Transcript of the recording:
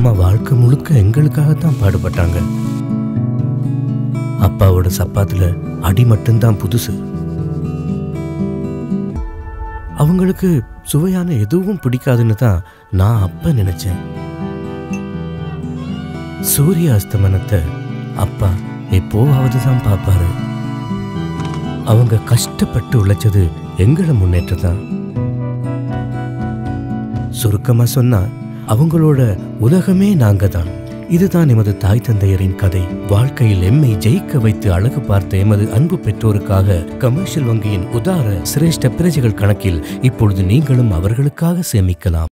அம்மா வாழ்க்கை முழுக்க எங்களுக்காகத்தான் பாடுபட்டாங்க அப்பாவோட சப்பாத்துல அடி மட்டும்தான் புதுசு அவங்களுக்கு சுவையான எதுவும் பிடிக்காதுன்னு தான் நான் அப்ப நினைச்சேன் சூரிய அஸ்தமனத்தை அப்பா எப்போவாவது தான் பார்ப்பாரு அவங்க கஷ்டப்பட்டு உழைச்சது எங்கள முன்னேற்றம் தான் சுருக்கமா சொன்னா அவங்களோட உலகமே நாங்க தான் இதுதான் எமது தாய் தந்தையரின் கதை வாழ்க்கையில் எம்மை ஜெயிக்க வைத்து அழகு பார்த்த எமது அன்பு பெற்றோருக்காக கமர்ஷியல் வங்கியின் உதார சிரேஷ்ட பிரஜைகள் கணக்கில் இப்பொழுது நீங்களும் அவர்களுக்காக சேமிக்கலாம்